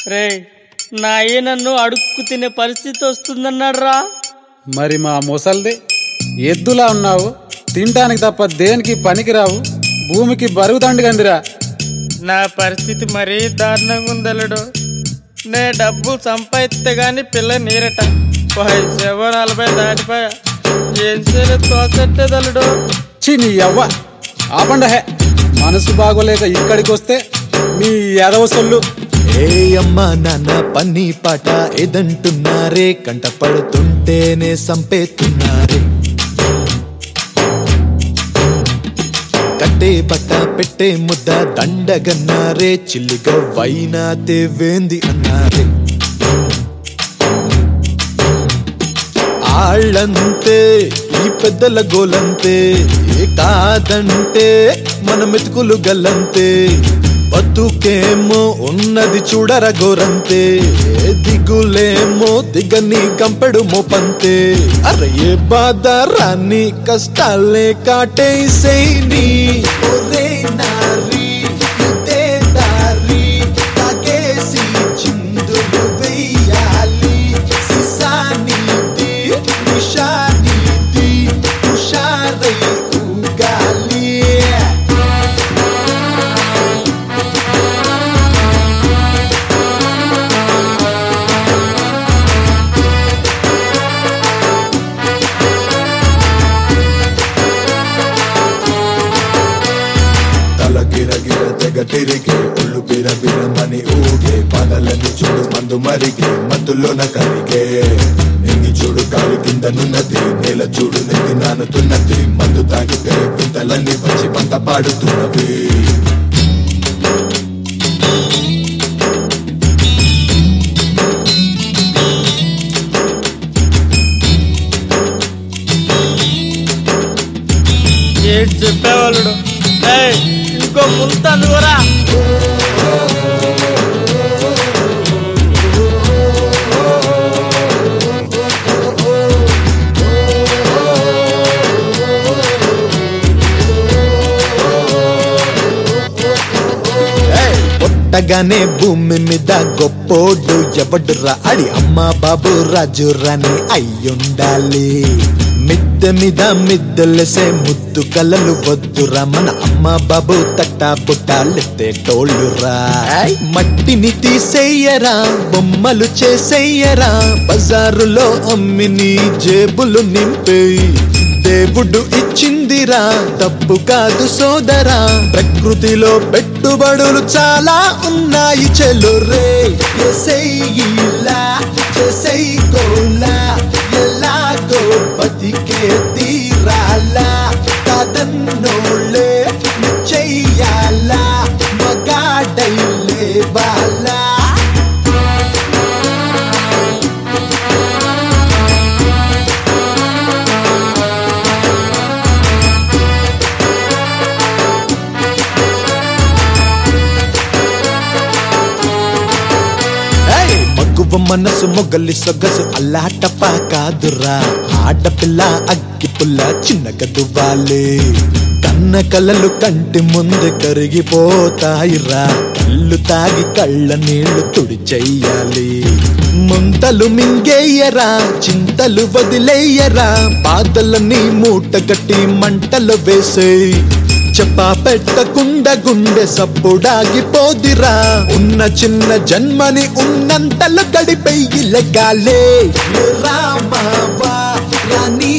రే నా అయ్య నన్ను అడుక్కు తినే పరిస్థితి వస్తుందన్నాడు రా మరి మా ముసల్ది ఎద్దులా ఉన్నావు తినటానికి తప్ప దేనికి పనికిరావు భూమికి బరువు దండుగందిరా నా పరిస్థితి మరీ దారుణంగా ఉందలుడు నే డబ్బు సంపాదిస్తే గాని పిల్ల నీరట శవ నలభై దాటిపోయా ఏం చేయలేదు తోసట్టేదలుడు చి నీ అవ్వ ఆపండ హే మనసు బాగోలేక ఇక్కడికి వస్తే మీ ఎదవసొల్లు ఏ అమ్మా నాన్న పని పాట ఏదంటున్నారే కంట పడుతుంటేనే సంపేతున్నారే కట్టే బట్ట పెట్టే ముద్ద దండగన్నారే చిల్లిగా వైనా తేవేంది అన్నారే ఆళ్ళంతే ఈ పెద్దల గోలంతే ఏ కాదంటే మన మెతుకులు గల్లంతే బతుకేమో ఉన్నది చూడర గోరంతే ఏ దిగులేమో దిగని కంపెడు మోపంతే అరే ఏ బాధ రాని కష్టాలే కాటేసేని ఒరే నారి ఇదే దారి తాగేసి చిందులు వెయ్యాలి సిసానిది నిషానిది హుషారై ఊగాలి తల గిర గిర తెగ తిరిగే ఒళ్ళు బిర బిరమని ఊగే పగలని చూడు మందు మరిగే మత్తులోన కరిగే నింగి చూడు కాలు కింద నున్నది నేల చూడు నెత్తి నానుతున్నది మందు తాగితే వింతలన్నీ వచ్చి పంట పాడుతున్నవి ఏంటి చెప్పేవాళ్ళుడు ఏయ్, ఇంకో ముంత అందువరా ఏయ్! పుట్టగానే భూమి మీద గొప్పోడు ఎవడురా అడి అమ్మ బాబు రాజు రాని అయ్యుండాలి మిద్దె మీద మిద్దెలసే ముద్దు కలలు వద్దురా మన అమ్మ బాబు తట్టా బుట్టాలెత్తే టోళ్ళురా ఏయ్! మట్టిని తీసేయరా బొమ్మలు చేసేయరా బజారులో అమ్మిని జేబులు నింపేయి దేవుడు ఇచ్చిందిరా తప్పు కాదు సోదరా ప్రకృతిలో పెట్టుబడులు చాలా ఉన్నాయి చెల్లురే ఎసైలా చేసైకోలా ఎలాగో బతికే తీరాలా కాదన్నోళ్ళే చెయ్యాలా మగాడైలే బాలా ఏయ్! మగువ మనసు మొగలి సొగసు అల్లాటప కాదురా ఆడపిల్ల అగ్గి పుల్ల చిన్నగా దువ్వాలి కన్న కలలు కంటి ముందు కరిగిపోతాయిరా కళ్ళు తాగి కళ్ళ నీళ్లు తుడి చెయ్యాలి ముంతలు మింగేయరా చింతలు వదిలేయరా బాధలని మూట కట్టి మంటలు వేసేయ్ చెప్పా పెట్టకుండా గుండె సప్పుడాగిపోదిరా ఉన్న చిన్న జన్మని ఉన్నంతలో గడిపెయ్యి లెగ్గాలే రామావా రాణి